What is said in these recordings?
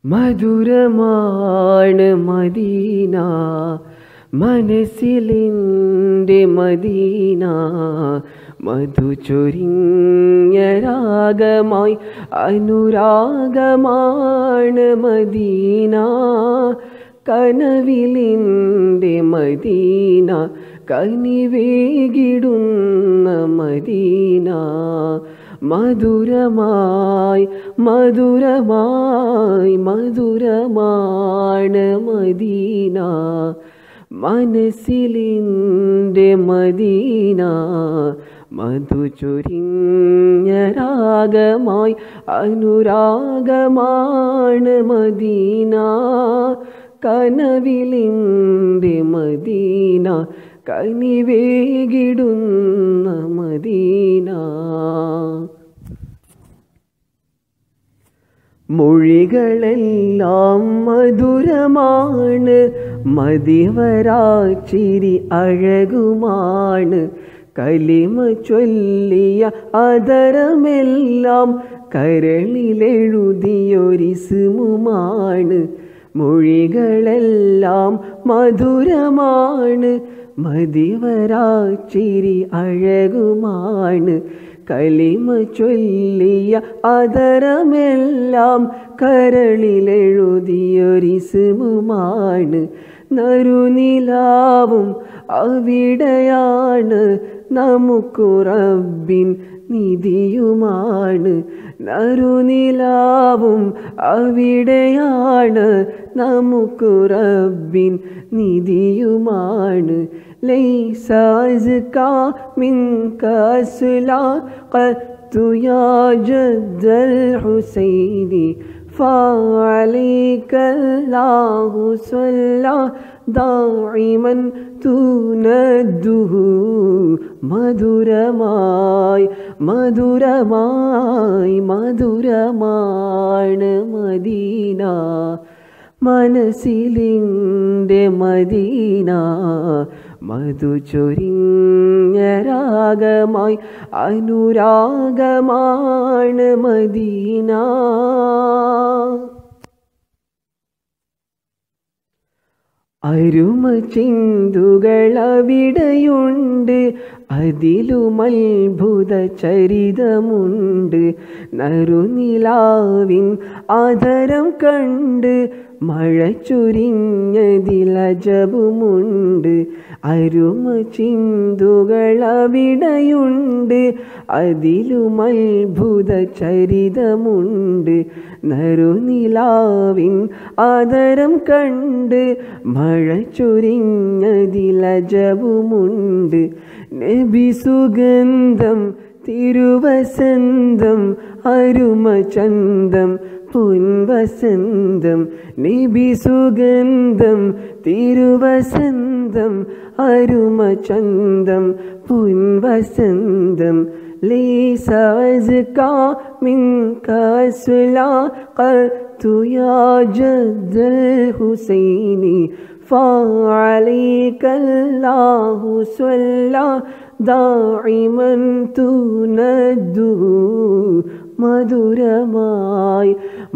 മധുരമാണ് മദീന മനസ്സിലിൻ്റെ മദീന മധു ചൊരിഞ്ഞ രാഗമായി അനുരാഗമാണ് മദീന കനവിലിൻ്റെ മദീന കനിവേകിടുന്ന മദീന മധുരമായി മധുരമായി മധുരമാണ് മദീന മനസ്സിലിൻ്റെ മദീന മധു ചൊരിഞ്ഞ രാഗമായി അനുരാഗമാണ് മദീന കനവിലിൻ്റെ മദീന കനിവേകിടുന്ന മദീന മൊഴികളെല്ലാം മധുരമാണ് മതിവരാച്ചിരി അഴകുമാണ് കലിമ ചൊല്ലിയ അതരമെല്ലാം കരളിലെഴുതിയൊരിസുമുമാണ് മൊഴികളെല്ലാം മധുരമാണ് മതിവരാച്ചിരി അഴകുമാണ് കലിമ ചൊല്ലിയ അതരമെല്ലാം കരളിലെഴുതിയൊരിസുമുമാണ് നറുനിലാവും അവിടെയാണ് നമുക്കു റബ്ബിൻ നിധിയുമാണ് നറുനിലാവും അവിടെയാണ് നമുക്കു റബ്ബിൻ നിധിയുമാണ് ليس أزكى منك أسلاقت يا جد الحسين فعليك الله صلى دائما تنده മധുരമായി മധുരമായി മധുരമാണ് മദീന മനസ്സിലിൻ്റെ മദീന മധു ചൊരിഞ്ഞ രാഗമായി അനുരാഗമാണ് മദീന അരുമ ചിന്തുകൾ അവിടെയുണ്ട് അതിലും അത്ഭുത ചരിതമുണ്ട് നറുനിലാവിൻ ആദരം കണ്ട് മഴ ചൊരിഞ്ഞതിലജബുമുണ്ട് അരുമ ചിന്തുകൾ അവിടെയുണ്ട് അതിലും അത്ഭുത ചരിതമുണ്ട് നറുനിലാവിൻ ആദരം കണ്ട് മഴ ചൊരിഞ്ഞതിലജബുമുണ്ട് നബി സുഗന്ധം തിരുവസന്തം അരുമചന്തം പൊൻവസന്തം നിബി സുഗന്ധം തിരുവസന്തം അരുമചന്തം പൊൻവസന്തം ليس أزكى منك سلاقت يا جد الحسين فعليك الله صلى دائما تنده മധുരമായി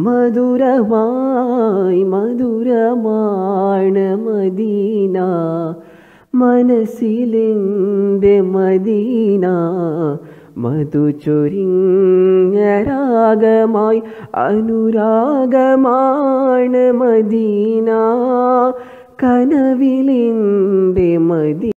മധുരമായി മധുരമാണ് മദീന മനസ്സിലിൻ്റെ മദീന മധു ചൊരിഞ്ഞ രാഗമായി അനുരാഗമാണ് മദീന കനവിലിൻ്റെ മദീന